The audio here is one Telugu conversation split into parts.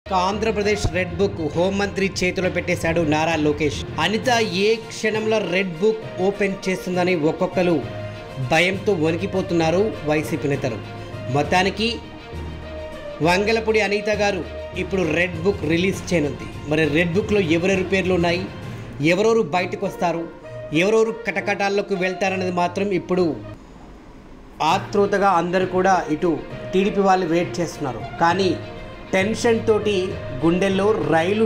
ఇక ఆంధ్రప్రదేశ్ రెడ్ బుక్ హోంమంత్రి చేతిలో పెట్టేశాడు నారా లోకేష్ అనిత ఏ క్షణంలో రెడ్ బుక్ ఓపెన్ చేస్తుందని ఒక్కొక్కరు భయంతో వణికిపోతున్నారు వైసీపీ నేతలు మొత్తానికి వంగలపూడి అనిత గారు ఇప్పుడు రెడ్ బుక్ రిలీజ్ చేయనుంది మరి రెడ్ బుక్లో ఎవరెవరి పేర్లు ఉన్నాయి ఎవరెవరు బయటకు వస్తారు ఎవరెవరు కటకటాల్లోకి వెళ్తారనేది మాత్రం ఇప్పుడు ఆతృతగా అందరూ కూడా ఇటు టీడీపీ వాళ్ళు వెయిట్ చేస్తున్నారు కానీ టెన్షన్ తోటి గుండెల్లో రైలు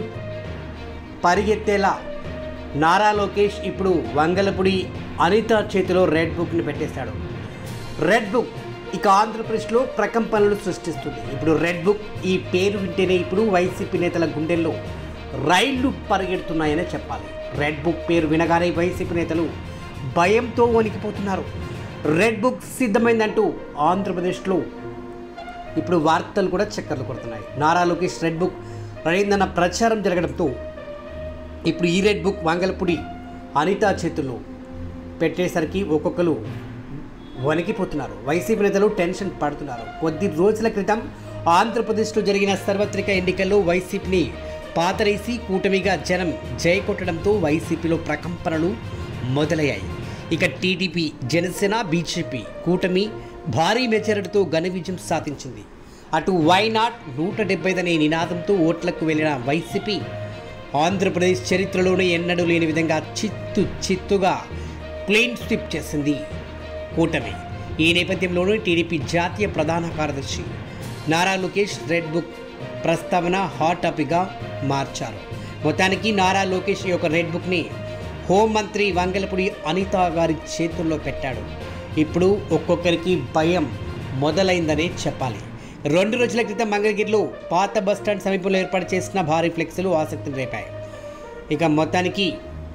పరిగెత్తేలా నారా లోకేష్ ఇప్పుడు వంగలపూడి అనిత చేతిలో రెడ్ బుక్ని పెట్టేశాడు రెడ్ బుక్ ఇక ఆంధ్రప్రదేశ్లో ప్రకంపనలు సృష్టిస్తుంది ఇప్పుడు రెడ్ బుక్ ఈ పేరు వింటేనే ఇప్పుడు వైసీపీ నేతల గుండెల్లో రైళ్లు పరిగెడుతున్నాయనే చెప్పాలి రెడ్ బుక్ పేరు వినగానే వైసీపీ నేతలు భయంతో వణికిపోతున్నారు రెడ్ బుక్ సిద్ధమైందంటూ ఆంధ్రప్రదేశ్లో ఇప్పుడు వార్తలు కూడా చక్కర్లు కొడుతున్నాయి నారా లోకేష్ రెడ్ బుక్ అయిందన్న ప్రచారం జరగడంతో ఇప్పుడు ఈ రెడ్ బుక్ వంగలపూడి అనిత చేతుల్లో పెట్టేసరికి ఒక్కొక్కరు వణికిపోతున్నారు వైసీపీ నేతలు టెన్షన్ పడుతున్నారు కొద్ది రోజుల క్రితం ఆంధ్రప్రదేశ్లో జరిగిన సార్వత్రిక ఎన్నికల్లో వైసీపీని పాతరేసి కూటమిగా జనం జై కొట్టడంతో వైసీపీలో ప్రకంపనలు మొదలయ్యాయి ఇక టీడీపీ జనసేన బీజేపీ కూటమి భారీ మెజారిటీతో ఘన విజయం సాధించింది అటు వైనాట్ నూట డెబ్బైదనే నినాదంతో ఓట్లకు వెళ్ళిన వైసీపీ ఆంధ్రప్రదేశ్ చరిత్రలోనే ఎన్నడూ లేని విధంగా చిత్తు చిత్తుగా క్లీన్ స్విప్ చేసింది కూటమి ఈ నేపథ్యంలోనే టీడీపీ జాతీయ ప్రధాన కార్యదర్శి నారా లోకేష్ రెడ్ బుక్ ప్రస్తావన హాట్ టాపిక్గా మార్చారు మొత్తానికి నారా లోకేష్ ఈ యొక్క రెడ్ బుక్ని హోంమంత్రి వంగలపూడి అనిత గారి చేతుల్లో పెట్టాడు ఇప్పుడు ఒక్కొక్కరికి భయం మొదలైందనే చెప్పాలి రెండు రోజుల క్రితం మంగళగిరిలో పాత బస్టాండ్ సమీపంలో ఏర్పాటు చేసిన భారీ ఫ్లెక్స్లు ఆసక్తిని రేపాయి ఇక మొత్తానికి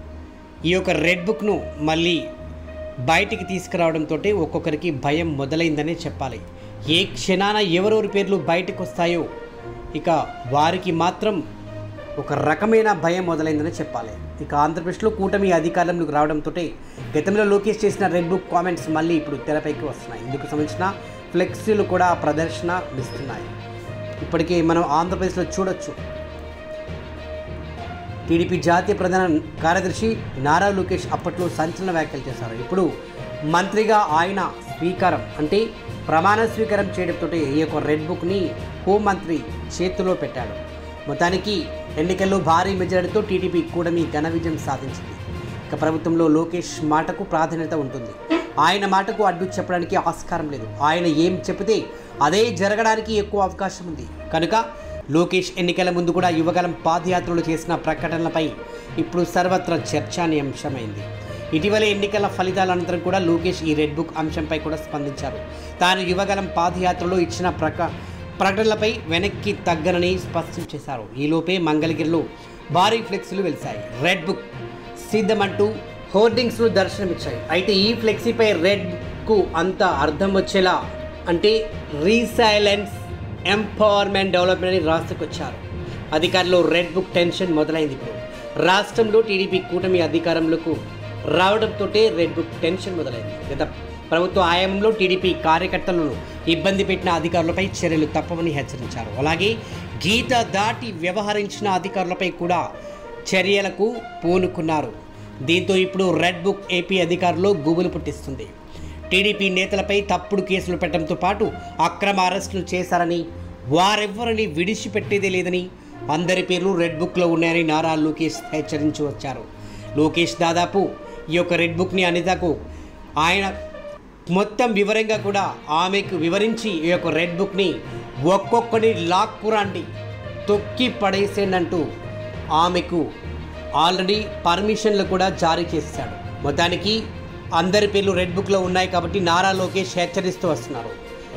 ఈ యొక్క రెడ్ బుక్ను మళ్ళీ బయటికి తీసుకురావడంతో ఒక్కొక్కరికి భయం మొదలైందనే చెప్పాలి ఏ క్షణాన ఎవరెవరి పేర్లు బయటకు వస్తాయో ఇక వారికి మాత్రం ఒక రకమైన భయం మొదలైందని చెప్పాలి ఇక ఆంధ్రప్రదేశ్లో కూటమి అధికారంలోకి రావడంతో గతంలో లోకేష్ చేసిన రెడ్ బుక్ కామెంట్స్ మళ్ళీ ఇప్పుడు తెరపైకి వస్తున్నాయి ఇందుకు సంబంధించిన ఫ్లెక్సీలు కూడా ప్రదర్శన ఇస్తున్నాయి ఇప్పటికే మనం ఆంధ్రప్రదేశ్లో చూడొచ్చు టీడీపీ జాతీయ ప్రధాన కార్యదర్శి నారా లోకేష్ అప్పట్లో సంచలన వ్యాఖ్యలు చేశారు ఇప్పుడు మంత్రిగా ఆయన స్వీకారం అంటే ప్రమాణ స్వీకారం చేయడంతో ఈ యొక్క రెడ్ బుక్ని హోంమంత్రి చేతిలో పెట్టాడు మొత్తానికి ఎన్నికల్లో భారీ మెజారిటీతో టీడీపీ కూటమి ఘన విజయం సాధించింది ఇక ప్రభుత్వంలో లోకేష్ మాటకు ప్రాధాన్యత ఉంటుంది ఆయన మాటకు అడ్డు చెప్పడానికి ఆస్కారం లేదు ఆయన ఏం చెబితే అదే జరగడానికి ఎక్కువ అవకాశం ఉంది కనుక లోకేష్ ఎన్నికల ముందు కూడా యువగలం పాదయాత్రలు చేసిన ప్రకటనలపై ఇప్పుడు సర్వత్రా చర్చానీయాంశమైంది ఇటీవల ఎన్నికల ఫలితాల అనంతరం కూడా లోకేష్ ఈ రెడ్ బుక్ అంశంపై కూడా స్పందించారు తాను యువగలం పాదయాత్రలో ఇచ్చిన ప్రక ప్రకటనలపై వెనక్కి తగ్గనని స్పష్టం చేశారు ఈలోపే మంగళగిరిలో భారీ ఫ్లెక్సీలు వెలిశాయి రెడ్ బుక్ సిద్ధమంటూ హోర్డింగ్స్లు దర్శనమిచ్చాయి అయితే ఈ ఫ్లెక్సీపై రెడ్కు అంత అర్థం వచ్చేలా అంటే రీసైలెన్స్ ఎంపవర్మెంట్ డెవలప్మెంట్ అని రాసుకొచ్చారు అధికారులు రెడ్ బుక్ టెన్షన్ మొదలైంది ఇప్పుడు రాష్ట్రంలో టీడీపీ కూటమి అధికారంలోకి రావడంతో రెడ్ బుక్ టెన్షన్ మొదలైంది గత ప్రభుత్వ ఆయామంలో టీడీపీ కార్యకర్తలను ఇబ్బంది పెట్టిన అధికారులపై చర్యలు తప్పవని హెచ్చరించారు అలాగే గీత దాటి వ్యవహరించిన అధికారులపై కూడా చర్యలకు పూనుకున్నారు దీంతో ఇప్పుడు రెడ్ బుక్ ఏపీ అధికారులు గుబులు పుట్టిస్తుంది టీడీపీ నేతలపై తప్పుడు కేసులు పెట్టడంతో పాటు అక్రమ అరెస్టులు చేశారని వారెవ్వరిని విడిచిపెట్టేదే లేదని అందరి పేర్లు రెడ్ బుక్లో ఉన్నాయని నారా లోకేష్ హెచ్చరించి వచ్చారు లోకేష్ దాదాపు ఈ యొక్క రెడ్ బుక్ని అనితకు ఆయన మొత్తం వివరంగా కూడా ఆమెకు వివరించి ఈ యొక్క రెడ్ బుక్ని ఒక్కొక్కడి లాక్కురండి తొక్కి పడేసేండంటూ ఆమెకు ఆల్రెడీ పర్మిషన్లు కూడా జారీ చేశాడు మొత్తానికి అందరి పేర్లు రెడ్ బుక్లో ఉన్నాయి కాబట్టి నారా లోకేష్ హెచ్చరిస్తూ వస్తున్నారు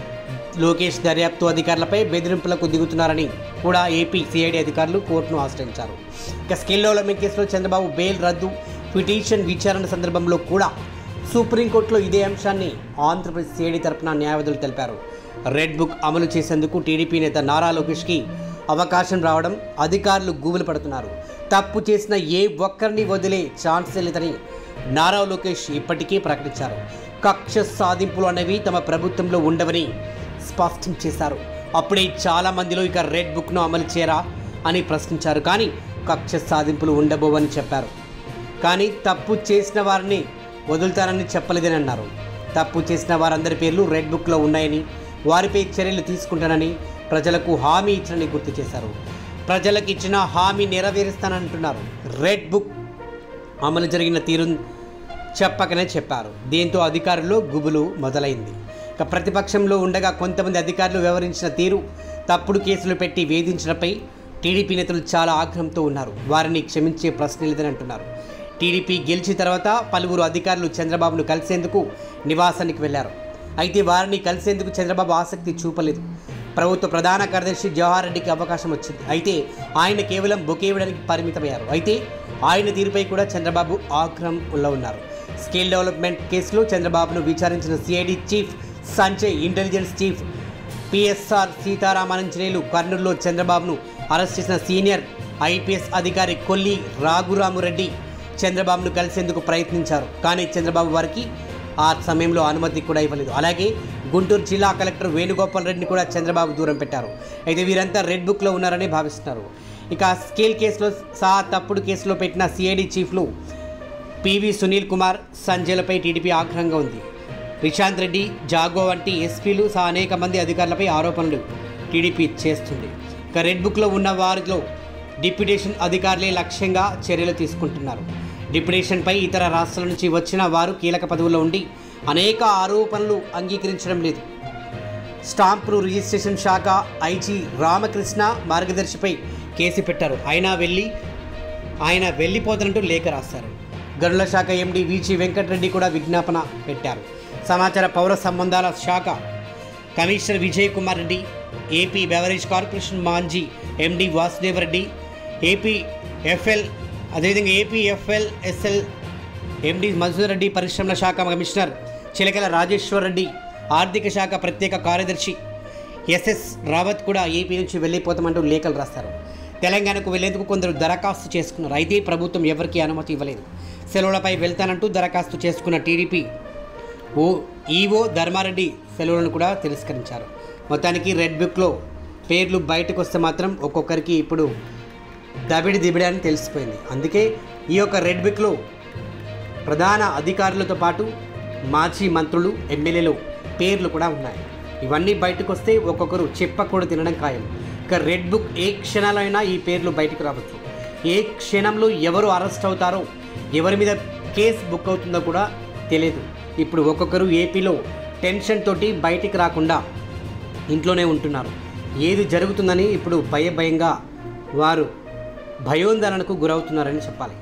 లోకేష్ దర్యాప్తు అధికారులపై బెదిరింపులకు దిగుతున్నారని కూడా ఏపీ సిఐడి అధికారులు కోర్టును ఆశ్రయించారు ఇక స్కిల్ డెవలప్మెంట్ కేసులో చంద్రబాబు బెయిల్ రద్దు పిటిషన్ విచారణ సందర్భంలో కూడా సుప్రీంకోర్టులో ఇదే అంశాన్ని ఆంధ్రప్రదేశ్ సిఐడి తరపున న్యాయవాదులు తెలిపారు రెడ్ బుక్ అమలు చేసేందుకు టీడీపీ నేత నారా లోకేష్కి అవకాశం రావడం అధికారులు గూగులు పడుతున్నారు తప్పు చేసిన ఏ ఒక్కరిని వదిలే ఛాన్స్ లేదని నారా లోకేష్ ఇప్పటికే ప్రకటించారు కక్ష సాధింపులు అనేవి తమ ప్రభుత్వంలో ఉండవని స్పష్టం చేశారు అప్పుడే చాలా మందిలో ఇక రెడ్ బుక్ను అమలు చేయరా అని ప్రశ్నించారు కానీ కక్ష సాధింపులు ఉండబోవని చెప్పారు కానీ తప్పు చేసిన వారిని వదులుతానని చెప్పలేదని అన్నారు తప్పు చేసిన వారందరి పేర్లు రెడ్ బుక్లో ఉన్నాయని వారిపై చర్యలు తీసుకుంటానని ప్రజలకు హామీ ఇచ్చారని గుర్తు చేశారు ప్రజలకు ఇచ్చిన హామీ నెరవేరుస్తానంటున్నారు రెడ్ బుక్ అమలు జరిగిన తీరు చెప్పకనే చెప్పారు దీంతో అధికారుల్లో గుబులు మొదలైంది ఇక ప్రతిపక్షంలో ఉండగా కొంతమంది అధికారులు వ్యవహరించిన తీరు తప్పుడు కేసులు పెట్టి వేధించడంపై టీడీపీ నేతలు చాలా ఆగ్రహంతో ఉన్నారు వారిని క్షమించే ప్రశ్న లేదని అంటున్నారు టీడీపీ గెలిచిన తర్వాత పలువురు అధికారులు చంద్రబాబును కలిసేందుకు నివాసానికి వెళ్లారు అయితే వారిని కలిసేందుకు చంద్రబాబు ఆసక్తి చూపలేదు ప్రభుత్వ ప్రధాన కార్యదర్శి జవహర్ రెడ్డికి అవకాశం వచ్చింది అయితే ఆయన కేవలం బొకే ఇవ్వడానికి పరిమితమయ్యారు అయితే ఆయన తీరుపై కూడా చంద్రబాబు ఆగ్రహంలో ఉన్నారు స్కిల్ డెవలప్మెంట్ కేసులో చంద్రబాబును విచారించిన CID chief Sanjay intelligence chief PSR Seetharamanjaneyulu కర్నూలులో చంద్రబాబును అరెస్ట్ చేసిన సీనియర్ ఐపీఎస్ అధికారి కొల్లి రాఘురామురెడ్డి చంద్రబాబును కలిసేందుకు ప్రయత్నించారు కానీ చంద్రబాబు వారికి ఆ సమయంలో అనుమతి కూడా ఇవ్వలేదు అలాగే గుంటూరు జిల్లా కలెక్టర్ వేణుగోపాల్ రెడ్డిని కూడా చంద్రబాబు దూరం పెట్టారు అయితే వీరంతా రెడ్ బుక్లో ఉన్నారని భావిస్తున్నారు ఇక స్కేల్ కేసులో సహా తప్పుడు కేసులో పెట్టిన సిఐడి చీఫ్లు పివి సునీల్ కుమార్ సంజయ్లపై టీడీపీ ఆగ్రహంగా ఉంది ప్రశాంత్ రెడ్డి జాగో వంటి ఎస్పీలు సహా అనేక మంది అధికారులపై ఆరోపణలు టీడీపీ చేస్తుంది ఇక రెడ్ బుక్లో ఉన్న వారిలో డిప్యూటేషన్ అధికారులే లక్ష్యంగా చర్యలు తీసుకుంటున్నారు డిప్యూటేషన్పై ఇతర రాష్ట్రాల నుంచి వచ్చిన వారు కీలక పదవుల్లో ఉండి అనేక ఆరోపణలు అంగీకరించడం లేదు స్టాంపులు రిజిస్ట్రేషన్ శాఖ ఐజీ రామకృష్ణ మార్గదర్శిపై కేసు పెట్టారు అయినా వెళ్ళి ఆయన వెళ్ళిపోతానంటూ లేఖ రాశారు గనుల శాఖ ఎండి విజి వెంకటరెడ్డి కూడా విజ్ఞాపన పెట్టారు సమాచార పౌర సంబంధాల శాఖ commissioner Vijay Kumar Reddy AP beverage corporation మాంజీ MD Vasudev Reddy AP FL అదేవిధంగా AP FL SL MD Madhusudar Reddy పరిశ్రమల శాఖ కమిషనర్ చిలకల రాజేశ్వర్ రెడ్డి ఆర్థిక శాఖ ప్రత్యేక కార్యదర్శి ఎస్ఎస్ రావత్ కూడా ఏపీ నుంచి వెళ్ళిపోతామంటూ లేఖలు రాస్తారు తెలంగాణకు వెళ్లేందుకు కొందరు దరఖాస్తు చేసుకున్నారు అయితే ప్రభుత్వం ఎవరికీ అనుమతి ఇవ్వలేదు సెలవులపై వెళ్తానంటూ దరఖాస్తు చేసుకున్న టీడీపీ ఓ ఈవో ధర్మారెడ్డి సెలవులను కూడా తిరస్కరించారు మొత్తానికి రెడ్ బుక్లో పేర్లు బయటకు వస్తే మాత్రం ఒక్కొక్కరికి ఇప్పుడు దబిడి దిబిడి అని తెలిసిపోయింది అందుకే ఈ యొక్క రెడ్ బుక్లో ప్రధాన అధికారులతో పాటు మాజీ మంత్రులు ఎమ్మెల్యేలు పేర్లు కూడా ఉన్నాయి ఇవన్నీ బయటకు వస్తే ఒక్కొక్కరు చెప్పకూడదు తినడం ఖాయం ఇక రెడ్ బుక్ ఏ క్షణాలైనా ఈ పేర్లు బయటకు రావచ్చు ఏ క్షణంలో ఎవరు అరెస్ట్ అవుతారో ఎవరి మీద కేసు బుక్ అవుతుందో కూడా తెలియదు ఇప్పుడు ఒక్కొక్కరు ఏపీలో టెన్షన్ తోటి బయటికి రాకుండా ఇంట్లోనే ఉంటున్నారు ఏది జరుగుతుందని ఇప్పుడు భయ భయంగా వారు భయోందరణకు గురవుతున్నారని చెప్పాలి